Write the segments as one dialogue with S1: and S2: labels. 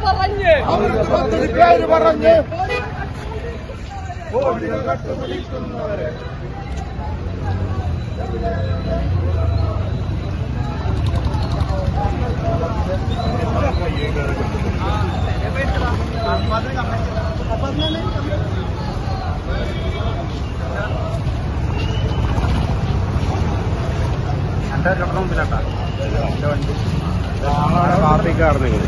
S1: പറഞ്ഞ്
S2: അവരുടെ പദ്ധതി പേര് പറഞ്ഞ്
S3: കാർത്തിക്കാർന്നെങ്കിൽ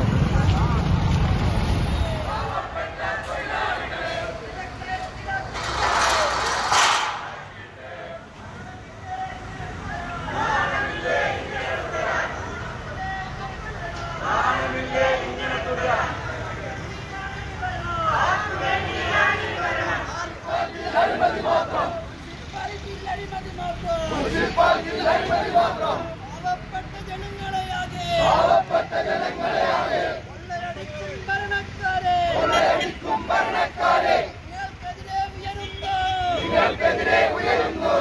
S4: പാവപ്പെട്ട ജനങ്ങളെയാകെ പാവപ്പെട്ട ജനങ്ങളെയാകെ കൊള്ളയടിക്കും ഭരണക്കാരെ കൊള്ളയടിക്കും ഭരണക്കാരെ നിങ്ങൾക്കെതിരെ ഉയരുന്നു നിങ്ങൾക്കെതിരെ ഉയരുന്നു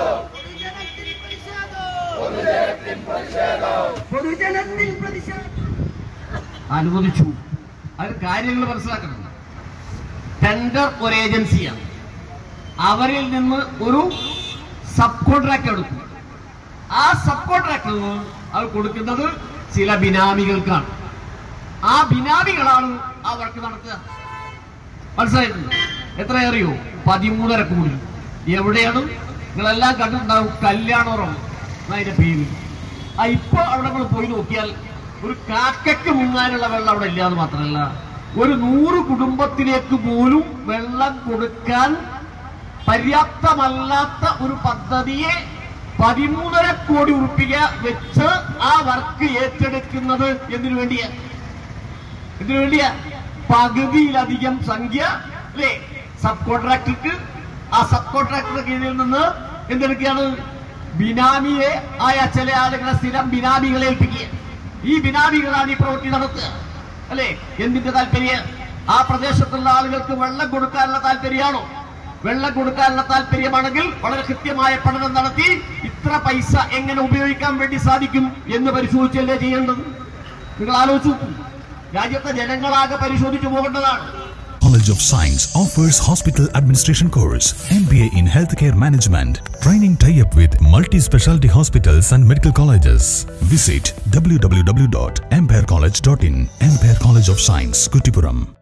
S4: പൊതുജനത്തിൽ പ്രതിഷേധം പൊതുജനത്തിൽ പ്രതിഷേധം
S5: അനുവദിച്ചു അത് കാര്യങ്ങൾ മനസ്സിലാക്കണം ടെൻഡർ ഒരു ഏജൻസിയാണ് അവരിൽ നിന്ന് ഒരു സബ് കോൺട്രാക്ട് എടുക്കും ആ സബ് കോൺട്രാക്ട് അത് കൊടുക്കുന്നത് ചില ബിനാമികൾക്കാണ് ആ ബിനാമികളാണ് ആ വർക്ക് നടത്തുക മനസ്സിലായിട്ടുണ്ട് എത്ര അറിയോ പതിമൂന്നര കോടി എവിടെയാണ് നിങ്ങളെല്ലാം കണ്ടിട്ടുണ്ടാവും കല്യാണോറം അതിന്റെ പേര് ആ ഇപ്പൊ അവിടെ നമ്മൾ പോയി നോക്കിയാൽ ഒരു കാക്കയ്ക്ക് മുങ്ങാനുള്ള വെള്ളം അവിടെ ഇല്ലാന്ന് മാത്രമല്ല ഒരു നൂറ് കുടുംബത്തിലേക്ക് പോലും വെള്ളം കൊടുക്കാൻ പര്യാപ്തമല്ലാത്ത ഒരു പദ്ധതിയെ പതിമൂന്നര കോടി ഉറുപ്പിക വെച്ച് ആ വർക്ക് ഏറ്റെടുക്കുന്നത് എന്തിനു വേണ്ടിയാ ഇതിനു വേണ്ടിയാ പകുതിയിലധികം സംഖ്യ അല്ലേ സബ് കോൺട്രാക്ടർക്ക് ആ സബ് കോൺട്രാക്ടറുടെ കീഴിൽ നിന്ന് എന്തെടുക്കുകയാണ് ബിനാമിയെ ആയ ചില ആളുകളെ സ്ഥിരം ബിനാമികളെ ഏൽപ്പിക്കുക ഈ ബിനാമികളാണ് ഈ പ്രവൃത്തി നടത്തുക അല്ലേ എന്തിന്റെ താല്പര്യം ആ പ്രദേശത്തുള്ള ആളുകൾക്ക് വെള്ളം കൊടുക്കാനുള്ള താല്പര്യമാണോ വെള്ളം കൊടുക്കാനുള്ള താല്പര്യമാണെങ്കിൽ വളരെ കൃത്യമായ പഠനം നടത്തി ഇത്ര പൈസ എങ്ങനെ ഉപയോഗിക്കാൻ വേണ്ടി സാധിക്കും എന്ന് പരിശോധിച്ചല്ലേ ചെയ്യേണ്ടത് നിങ്ങൾ ആലോചിച്ചു നോക്കൂ. രാജ്യത്തെ ജനങ്ങളാകെ പരിശോധിച്ചു പോകേണ്ടതാണ്
S6: College of Science offers hospital administration course, MBA in healthcare management, training tie-up with multi-specialty hospitals and medical colleges. Visit www.empirecollege.in. Empire College of Science, Kutipuram.